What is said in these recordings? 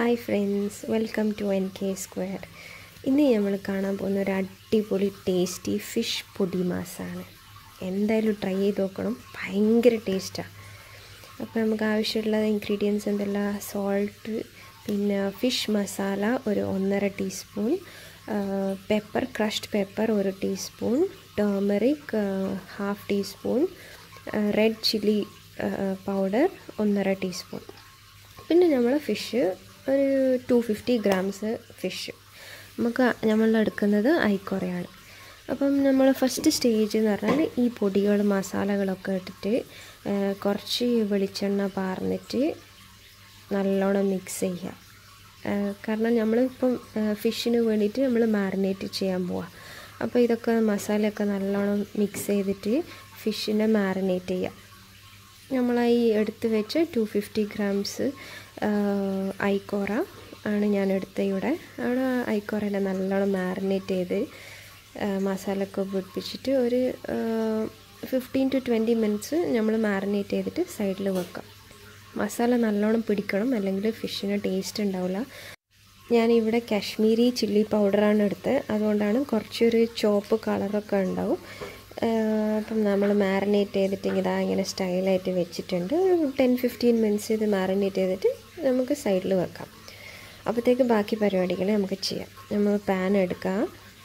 hi friends welcome to N K square ഇന്ന് നമ്മൾ കാണാൻ പോകുന്ന ഒരു അടിപൊളി ടേസ്റ്റി ഫിഷ് പൊടി മാസാണ് എന്തായാലും ട്രൈ ചെയ്ത് നോക്കണം ഭയങ്കര ടേസ്റ്റാണ് അപ്പോൾ നമുക്ക് ആവശ്യമുള്ള ഇൻഗ്രീഡിയൻസ് എന്തെല്ലാം സോൾട്ട് പിന്നെ ഫിഷ് മസാല ഒരു ഒന്നര ടീസ്പൂൺ പെപ്പർ ക്രഷ്ഡ് പെപ്പർ ഒരു teaspoon turmeric half teaspoon red chilli powder ഒന്നര ടീസ്പൂൺ പിന്നെ നമ്മൾ ഫിഷ് ഒരു ടു ഫിഫ്റ്റി ഗ്രാംസ് ഫിഷ് നമുക്ക് നമ്മൾ എടുക്കുന്നത് ഐക്കോറയാണ് അപ്പം നമ്മൾ ഫസ്റ്റ് സ്റ്റേജ് എന്ന് പറഞ്ഞാൽ ഈ പൊടികൾ മസാലകളൊക്കെ ഇട്ടിട്ട് കുറച്ച് വെളിച്ചെണ്ണ പാർന്നിട്ട് നല്ലോണം മിക്സ് ചെയ്യുക കാരണം നമ്മളിപ്പം ഫിഷിന് വേണ്ടിയിട്ട് നമ്മൾ മാറിനേറ്റ് ചെയ്യാൻ പോവാം അപ്പോൾ ഇതൊക്കെ മസാലയൊക്കെ നല്ലോണം മിക്സ് ചെയ്തിട്ട് ഫിഷിനെ മാറിനേറ്റ് ചെയ്യുക നമ്മളായി എടുത്ത് വെച്ച് ടു ഫിഫ്റ്റി ഗ്രാംസ് ഐക്കോറ ആണ് ഞാൻ എടുത്തത് ഇവിടെ അവിടെ ഐക്കോറയെല്ലാം നല്ലോണം മാറിനേറ്റ് ചെയ്ത് മസാലയൊക്കെ പിടിപ്പിച്ചിട്ട് ഒരു ഫിഫ്റ്റീൻ ടു ട്വൻറ്റി മിനിറ്റ്സ് നമ്മൾ മാറിനേറ്റ് ചെയ്തിട്ട് സൈഡിൽ വെക്കാം മസാല നല്ലോണം പിടിക്കണം അല്ലെങ്കിൽ ഫിഷിന് ടേസ്റ്റ് ഉണ്ടാവില്ല ഞാനിവിടെ കാശ്മീരി ചില്ലി പൗഡറാണ് എടുത്തത് അതുകൊണ്ടാണ് കുറച്ചൊരു ചോപ്പ് കളറൊക്കെ ഉണ്ടാവും അപ്പം നമ്മൾ മാറിനേറ്റ് ചെയ്തിട്ട് ഇതാ ഇങ്ങനെ സ്റ്റൈലായിട്ട് വെച്ചിട്ടുണ്ട് ടെൻ ഫിഫ്റ്റീൻ മിനിറ്റ്സ് ഇത് മാറിനേറ്റ് ചെയ്തിട്ട് നമുക്ക് സൈഡിൽ വെക്കാം അപ്പോഴത്തേക്ക് ബാക്കി പരിപാടികൾ നമുക്ക് ചെയ്യാം നമ്മൾ പാൻ എടുക്കാം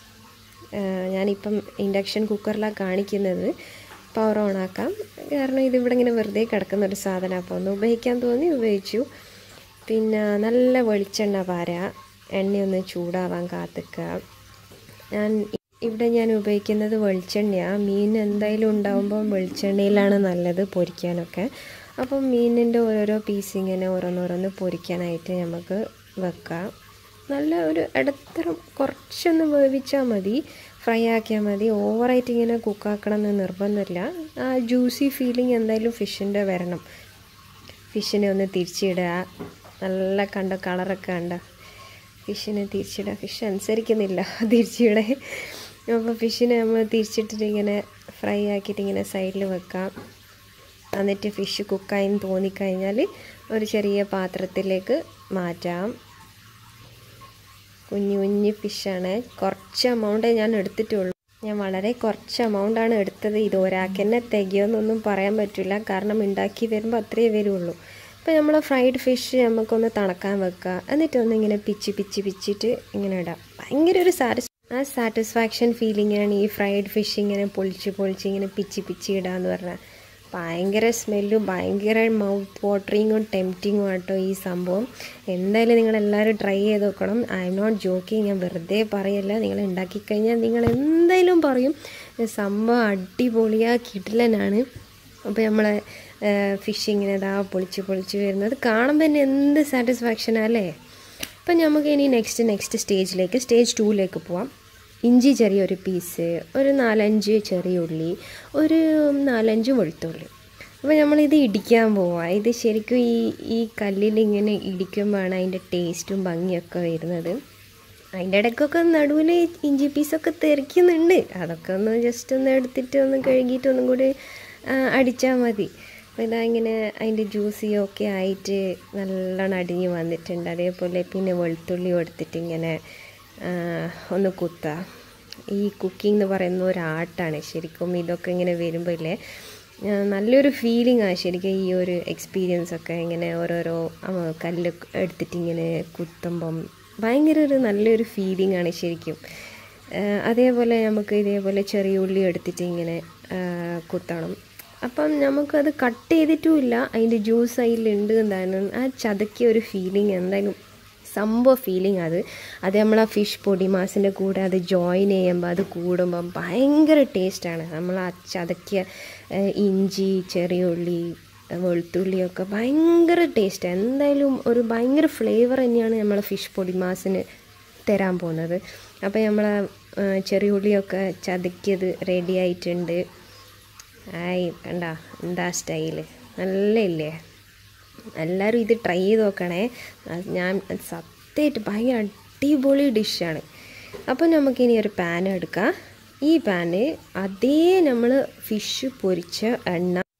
ഞാനിപ്പം ഇൻഡക്ഷൻ കുക്കറിലാണ് കാണിക്കുന്നത് പവർ ഓൺ ആക്കാം കാരണം ഇതിവിടെ ഇങ്ങനെ വെറുതെ കിടക്കുന്ന ഒരു സാധനം അപ്പോൾ ഒന്ന് ഉപയോഗിക്കാൻ തോന്നി ഉപയോഗിച്ചു പിന്നെ നല്ല വെളിച്ചെണ്ണ പാര എണ്ണയൊന്ന് ചൂടാവാൻ കാത്തിക്കുക ഞാൻ ഇവിടെ ഞാൻ ഉപയോഗിക്കുന്നത് വെളിച്ചെണ്ണയാണ് മീൻ എന്തായാലും ഉണ്ടാകുമ്പോൾ വെളിച്ചെണ്ണയിലാണ് നല്ലത് പൊരിക്കാനൊക്കെ അപ്പം മീനിൻ്റെ ഓരോരോ പീസ് ഇങ്ങനെ ഓരോന്നോരോന്ന് പൊരിക്കാനായിട്ട് നമുക്ക് വെക്കാം നല്ല ഒരു ഇടത്തരം കുറച്ചൊന്ന് വേവിച്ചാൽ മതി ഫ്രൈ ആക്കിയാൽ മതി ഓവറായിട്ട് ഇങ്ങനെ കുക്കാക്കണം എന്ന് നിർബന്ധമില്ല ആ ജ്യൂസി ഫീലിംഗ് എന്തായാലും ഫിഷിൻ്റെ വരണം ഫിഷിനെ ഒന്ന് തിരിച്ചിടുക നല്ല കണ്ട കളറൊക്കെ കണ്ട ഫിഷിനെ തിരിച്ചിടുക ഫിഷ് അനുസരിക്കുന്നില്ല തിരിച്ചിടെ അപ്പോൾ ഫിഷിനെ നമ്മൾ തിരിച്ചിട്ടിട്ട് ഇങ്ങനെ ഫ്രൈ ആക്കിയിട്ട് ഇങ്ങനെ സൈഡിൽ വെക്കാം എന്നിട്ട് ഫിഷ് കുക്കായി തോന്നിക്കഴിഞ്ഞാൽ ഒരു ചെറിയ പാത്രത്തിലേക്ക് മാറ്റാം കുഞ്ഞു കുഞ്ഞു ഫിഷാണ് കുറച്ച് എമൗണ്ടേ ഞാൻ എടുത്തിട്ടുള്ളൂ ഞാൻ വളരെ കുറച്ച് എമൗണ്ടാണ് എടുത്തത് ഇത് ഒരാൾക്ക് തന്നെ തികയോന്നൊന്നും പറയാൻ പറ്റില്ല കാരണം ഉണ്ടാക്കി വരുമ്പോൾ അത്രയേ വരുള്ളൂ അപ്പോൾ നമ്മൾ ഫ്രൈഡ് ഫിഷ് നമുക്കൊന്ന് തണക്കാൻ വെക്കുക എന്നിട്ട് ഒന്ന് ഇങ്ങനെ പിച്ച് പിച്ച് പിച്ചിട്ട് ഇങ്ങനെ ഇടാം ഭയങ്കര ഒരു സാറ്റിസ് ആ സാറ്റിസ്ഫാക്ഷൻ ഫീലിംഗാണ് ഈ ഫ്രൈഡ് ഫിഷ് ഇങ്ങനെ പൊളിച്ച് പൊളിച്ച് ഇങ്ങനെ പിച്ച് പിച്ച് ഇടുക എന്ന് പറഞ്ഞാൽ ഭയങ്കര സ്മെല്ലും ഭയങ്കര മൗത്ത് വാട്ടറിങ്ങും ടെംപ്റ്റിങ്ങും ആട്ടോ ഈ സംഭവം എന്തായാലും നിങ്ങൾ എല്ലാവരും ട്രൈ ചെയ്ത് നോക്കണം ഐ എം നോട്ട് ജോക്കിങ് ഞാൻ വെറുതെ പറയല്ല നിങ്ങൾ ഉണ്ടാക്കി കഴിഞ്ഞാൽ നിങ്ങൾ എന്തായാലും പറയും സംഭവം അടിപൊളിയാ കിടിലനാണ് അപ്പോൾ നമ്മളെ ഫിഷ് ഇങ്ങനെ ഇതാ പൊളിച്ച് പൊളിച്ച് വരുന്നത് കാണുമ്പോൾ തന്നെ എന്ത് സാറ്റിസ്ഫാക്ഷനാണ് അല്ലേ അപ്പം നമുക്ക് ഇനി നെക്സ്റ്റ് നെക്സ്റ്റ് സ്റ്റേജിലേക്ക് സ്റ്റേജ് ടൂവിലേക്ക് പോവാം ഇഞ്ചി ചെറിയൊരു പീസ് ഒരു നാലഞ്ച് ചെറിയ ഉള്ളി ഒരു നാലഞ്ച് വെളുത്തുള്ളി അപ്പോൾ നമ്മളിത് ഇടിക്കാൻ പോവാം ഇത് ശരിക്കും ഈ ഈ കല്ലിൽ ഇങ്ങനെ ഇടിക്കുമ്പോഴാണ് അതിൻ്റെ ടേസ്റ്റും ഭംഗിയൊക്കെ വരുന്നത് അതിൻ്റെ ഇടയ്ക്കൊക്കെ നടുവിൽ ഇഞ്ചി പീസൊക്കെ തെറിക്കുന്നുണ്ട് അതൊക്കെ ഒന്ന് ജസ്റ്റ് ഒന്ന് എടുത്തിട്ട് ഒന്ന് കഴുകിയിട്ട് ഒന്നും കൂടി അടിച്ചാൽ മതി അപ്പോൾ ഇതാ ഇങ്ങനെ അതിൻ്റെ ജ്യൂസിയൊക്കെ ആയിട്ട് നല്ലോണം അടിഞ്ഞ് വന്നിട്ടുണ്ട് അതേപോലെ പിന്നെ വെളുത്തുള്ളി എടുത്തിട്ട് ഇങ്ങനെ ഒന്ന് കുത്തുക ഈ കുക്കിംഗ് എന്ന് പറയുന്ന ഒരു ആർട്ടാണ് ശരിക്കും ഇതൊക്കെ ഇങ്ങനെ വരുമ്പോൾ ഇല്ലേ നല്ലൊരു ഫീലിംഗ് ആണ് ശരിക്കും ഈ ഒരു എക്സ്പീരിയൻസ് ഒക്കെ ഇങ്ങനെ ഓരോരോ കല്ല് എടുത്തിട്ട് ഇങ്ങനെ കുത്തുമ്പം ഭയങ്കര ഒരു നല്ലൊരു ഫീലിംഗ് ആണ് ശരിക്കും അതേപോലെ നമുക്ക് ഇതേപോലെ ചെറിയ ഉള്ളി എടുത്തിട്ട് ഇങ്ങനെ കുത്തണം അപ്പം നമുക്കത് കട്ട് ചെയ്തിട്ടുമില്ല അതിൻ്റെ ജ്യൂസ് അതിലുണ്ട് എന്തായാലും ആ ചതക്കിയ ഒരു ഫീലിംഗ് എന്തായാലും സംഭവ ഫീലിംഗ് അത് അത് നമ്മൾ ആ ഫിഷ് പൊടി മാസിൻ്റെ കൂടെ അത് ജോയിൻ ചെയ്യുമ്പോൾ അത് കൂടുമ്പം ഭയങ്കര ടേസ്റ്റാണ് നമ്മൾ ആ ചതക്കിയ ഇഞ്ചി ചെറിയ ഉള്ളി വെളുത്തുള്ളിയൊക്കെ ഭയങ്കര ടേസ്റ്റ് എന്തായാലും ഒരു ഭയങ്കര ഫ്ലേവർ തന്നെയാണ് നമ്മൾ ഫിഷ് പൊടി മാസിന് തരാൻ പോകുന്നത് അപ്പോൾ നമ്മൾ ചെറിയ ഉള്ളിയൊക്കെ ചതക്കിയത് റെഡി ആയിട്ടുണ്ട് ആയി കണ്ട എന്താ സ്റ്റൈല് നല്ല ഇല്ലേ എല്ലാവരും ഇത് ട്രൈ ചെയ്ത് നോക്കണേ ഞാൻ സത്യമായിട്ട് ഭയങ്കര അടിപൊളി ഡിഷാണ് അപ്പോൾ നമുക്കിനി ഒരു പാൻ എടുക്കാം ഈ പാന് അതേ നമ്മൾ ഫിഷ് പൊരിച്ച എണ്ണ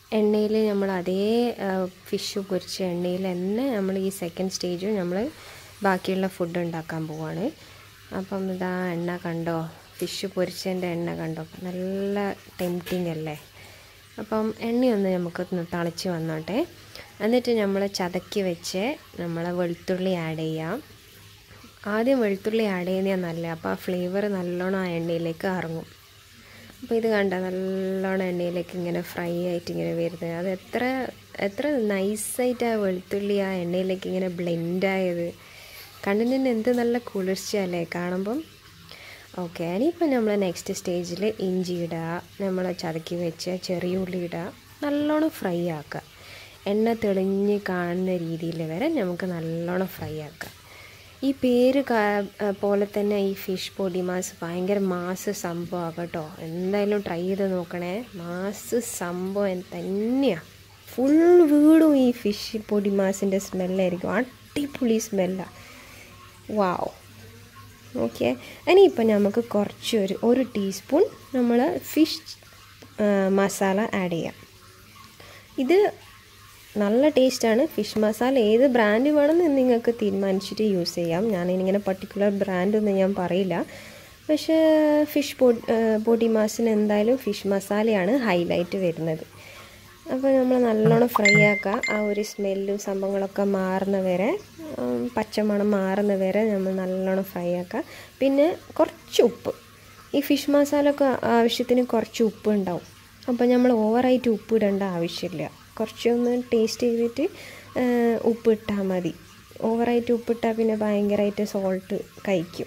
എണ്ണയിൽ നമ്മൾ അതേ ഫിഷ് പൊരിച്ച എണ്ണയിൽ തന്നെ നമ്മൾ ഈ സെക്കൻഡ് സ്റ്റേജും നമ്മൾ ബാക്കിയുള്ള ഫുഡ് ഉണ്ടാക്കാൻ പോവാണ് അപ്പം ഇതാ എണ്ണ കണ്ടോ ഫിഷ് പൊരിച്ചതിൻ്റെ എണ്ണ കണ്ടോ നല്ല ടെംപ്റ്റിംഗ് അല്ലേ അപ്പം എണ്ണയൊന്ന് നമുക്കൊന്ന് തളിച്ച് വന്നോട്ടെ എന്നിട്ട് നമ്മൾ ചതക്കി വെച്ച് നമ്മൾ വെളുത്തുള്ളി ആഡ് ചെയ്യാം ആദ്യം വെളുത്തുള്ളി ആഡ് ചെയ്യുന്നതാണ് നല്ലത് അപ്പോൾ ആ ഫ്ലേവർ നല്ലോണം ആ എണ്ണയിലേക്ക് ഇറങ്ങും അപ്പോൾ ഇത് കണ്ട നല്ലോണം എണ്ണയിലേക്ക് ഇങ്ങനെ ഫ്രൈ ആയിട്ട് ഇങ്ങനെ വരുന്നത് അത് എത്ര എത്ര നൈസായിട്ട് ആ വെളുത്തുള്ളി ആ എണ്ണയിലേക്ക് ഇങ്ങനെ ബ്ലെൻഡായത് കണ്ണിന് തന്നെ എന്ത് നല്ല കുളിർച്ചയല്ലേ കാണുമ്പം ഓക്കെ ഇനിയിപ്പോൾ നമ്മൾ നെക്സ്റ്റ് സ്റ്റേജിൽ ഇഞ്ചി ഇടുക നമ്മൾ ചതക്കി വെച്ച് ചെറിയ ഉള്ളി ഇടുക നല്ലോണം ഫ്രൈ ആക്കുക എണ്ണ തെളിഞ്ഞ് കാണുന്ന രീതിയിൽ വരെ നമുക്ക് നല്ലോണം ഫ്രൈ ആക്കാം ഈ പേര് പോലെ തന്നെ ഈ ഫിഷ് പൊടി മാസ് ഭയങ്കര മാസ് സംഭവമാണ് കേട്ടോ എന്തായാലും ട്രൈ ചെയ്ത് നോക്കണേ മാസ് സംഭവം തന്നെയാണ് ഫുൾ വീടും ഈ ഫിഷ് പൊടി മാസിൻ്റെ സ്മെല്ലായിരിക്കും അടിപൊളി സ്മെല്ലാണ് വാവ് ഓക്കെ ഇനിയിപ്പോൾ നമുക്ക് കുറച്ച് ഒരു ഒരു ടീസ്പൂൺ നമ്മൾ ഫിഷ് മസാല ആഡ് ചെയ്യാം ഇത് നല്ല ടേസ്റ്റാണ് ഫിഷ് മസാല ഏത് ബ്രാൻഡ് വേണമെന്ന് നിങ്ങൾക്ക് തീരുമാനിച്ചിട്ട് യൂസ് ചെയ്യാം ഞാനിങ്ങനെ പർട്ടിക്കുലർ ബ്രാൻഡൊന്നും ഞാൻ പറയില്ല പക്ഷേ ഫിഷ് പൊടി പൊടി മാസിന് എന്തായാലും ഫിഷ് മസാലയാണ് ഹൈലൈറ്റ് വരുന്നത് അപ്പോൾ നമ്മൾ നല്ലോണം ഫ്രൈ ആക്കുക ആ ഒരു സ്മെല്ലും സംഭവങ്ങളൊക്കെ മാറുന്ന വരെ പച്ചമണം മാറുന്ന വരെ നമ്മൾ നല്ലോണം ഫ്രൈ ആക്കുക പിന്നെ കുറച്ച് ഉപ്പ് ഈ ഫിഷ് മസാല ഒക്കെ ആവശ്യത്തിന് കുറച്ച് ഉപ്പ് ഉണ്ടാവും അപ്പോൾ നമ്മൾ ഓവറായിട്ട് ഉപ്പ് ഇടേണ്ട ആവശ്യമില്ല കുറച്ചൊന്ന് ടേസ്റ്റ് ചെയ്തിട്ട് ഉപ്പ് ഇട്ടാൽ മതി ഓവറായിട്ട് ഉപ്പിട്ടാൽ പിന്നെ ഭയങ്കരമായിട്ട് സോൾട്ട് കഴിക്കും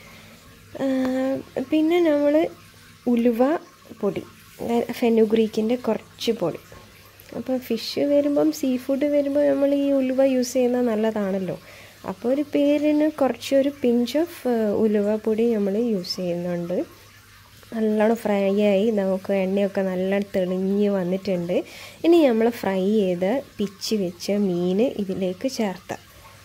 പിന്നെ നമ്മൾ ഉലുവ പൊടി ഫെനുഗ്രീക്കിൻ്റെ കുറച്ച് പൊടി അപ്പോൾ ഫിഷ് വരുമ്പം സീ ഫുഡ് വരുമ്പോൾ നമ്മൾ ഈ ഉലുവ യൂസ് ചെയ്യുന്നത് നല്ലതാണല്ലോ അപ്പോൾ ഒരു പേരിന് കുറച്ചൊരു പിഞ്ച് ഓഫ് ഉലുവ പൊടി നമ്മൾ യൂസ് ചെയ്യുന്നുണ്ട് നല്ലോണം ഫ്രൈ ആയി നമുക്ക് എണ്ണയൊക്കെ നല്ല തെളിഞ്ഞ് വന്നിട്ടുണ്ട് ഇനി നമ്മൾ ഫ്രൈ ചെയ്ത് പിച്ച് വെച്ച മീൻ ഇതിലേക്ക് ചേർത്താം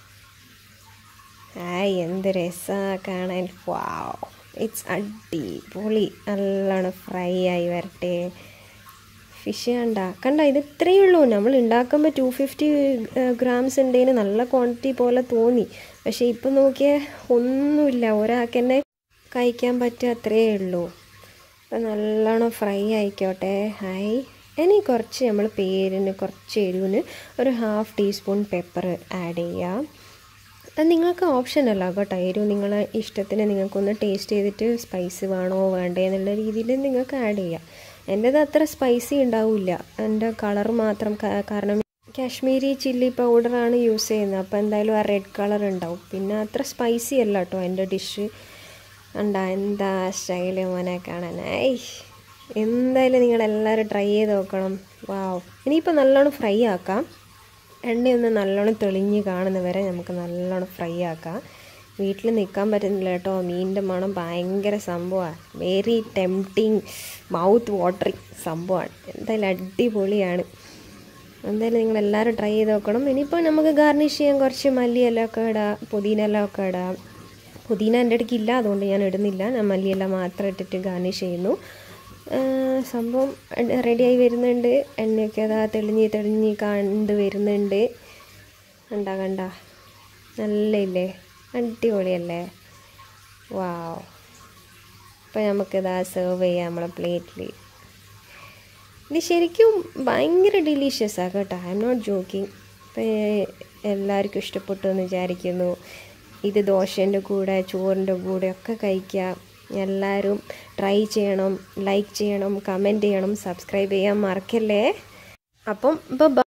ആയ് എന്ത് രസമാണ് കാണാൻ വാവ് ഇറ്റ്സ് അടിപൊളി നല്ലോണം ഫ്രൈ ആയി വരട്ടെ ഫിഷ് കണ്ട കണ്ട ഇത് ഇത്രയേ ഉള്ളൂ നമ്മൾ ഉണ്ടാക്കുമ്പോൾ ടു ഫിഫ്റ്റി ഗ്രാംസ് ഉണ്ടേന് നല്ല ക്വാണ്ടിറ്റി പോലെ തോന്നി പക്ഷേ ഇപ്പം നോക്കിയാൽ ഒന്നുമില്ല ഒരാൾക്ക് തന്നെ കഴിക്കാൻ പറ്റുക അത്രയേ ഉള്ളൂ അപ്പം നല്ലോണം ഫ്രൈ ആയിക്കോട്ടെ ഹായ് ഇനി കുറച്ച് നമ്മൾ പേരിന് കുറച്ച് എരിവിന് ഒരു ഹാഫ് ടീസ്പൂൺ പെപ്പർ ആഡ് ചെയ്യാം അത് നിങ്ങൾക്ക് ഓപ്ഷൻ അല്ല കേട്ടോ എരിവ് നിങ്ങളെ ഇഷ്ടത്തിന് നിങ്ങൾക്കൊന്ന് ടേസ്റ്റ് ചെയ്തിട്ട് സ്പൈസ് വേണോ വേണ്ടേ എന്നുള്ള രീതിയിൽ നിങ്ങൾക്ക് ആഡ് ചെയ്യാം എൻ്റേത് അത്ര സ്പൈസി ഉണ്ടാവില്ല എൻ്റെ കളർ മാത്രം കാരണം കാശ്മീരി ചില്ലി പൗഡറാണ് യൂസ് ചെയ്യുന്നത് അപ്പോൾ എന്തായാലും ആ റെഡ് കളർ ഉണ്ടാവും പിന്നെ അത്ര സ്പൈസി അല്ല കേട്ടോ എൻ്റെ ഡിഷ് ഉണ്ടാ എന്താ സ്റ്റൈല് മോനെ കാണാനായി എന്തായാലും നിങ്ങളെല്ലാവരും ട്രൈ ചെയ്ത് നോക്കണം വാവ് ഇനിയിപ്പോൾ നല്ലോണം ഫ്രൈ ആക്കാം എണ്ണയൊന്ന് നല്ലോണം തെളിഞ്ഞ് കാണുന്ന വരെ നമുക്ക് നല്ലോണം ഫ്രൈ ആക്കാം വീട്ടിൽ നിൽക്കാൻ പറ്റുന്നില്ല കേട്ടോ മീനിൻ്റെ മണം ഭയങ്കര സംഭവമാണ് വെരി ടെംപ്റ്റിങ് മൗത്ത് വാട്ടറിങ് സംഭവമാണ് എന്തായാലും അടിപൊളിയാണ് എന്തായാലും നിങ്ങൾ എല്ലാവരും ട്രൈ ചെയ്ത് നോക്കണം ഇനിയിപ്പോൾ നമുക്ക് ഗാർണിഷ് ചെയ്യാൻ കുറച്ച് മല്ലിയില ഒക്കെ ഇടാം പുതിന എല്ലാം ഒക്കെ ഇടാം പുതിന എൻ്റെ അടുക്ക് ഇല്ല അതുകൊണ്ട് ഞാൻ ഇടുന്നില്ല ഞാൻ മല്ലിയില മാത്രം ഇട്ടിട്ട് ഗാർണിഷ് ചെയ്യുന്നു സംഭവം റെഡിയായി വരുന്നുണ്ട് എണ്ണയൊക്കെ അതാ തെളിഞ്ഞ് തെളിഞ്ഞ് കണ്ട് വരുന്നുണ്ട് കണ്ട കണ്ട നല്ല ഇല്ലേ അടിപൊളിയല്ലേ വാവ് അപ്പോൾ നമുക്കിതാ സെർവ് ചെയ്യാം നമ്മളെ പ്ലേറ്റിൽ ഇത് ശരിക്കും ഭയങ്കര ഡിലീഷ്യസാണ് കേട്ടോ ഐ എം നോട്ട് ജോക്കിങ് അപ്പോൾ എല്ലാവർക്കും ഇഷ്ടപ്പെട്ടു എന്ന് വിചാരിക്കുന്നു ഇത് ദോശേൻ്റെ കൂടെ ചോറിൻ്റെ കൂടെ ഒക്കെ കഴിക്കാം എല്ലാവരും ട്രൈ ചെയ്യണം ലൈക്ക് ചെയ്യണം കമൻറ്റ് ചെയ്യണം സബ്സ്ക്രൈബ് ചെയ്യാൻ മറക്കല്ലേ അപ്പം ഇപ്പോൾ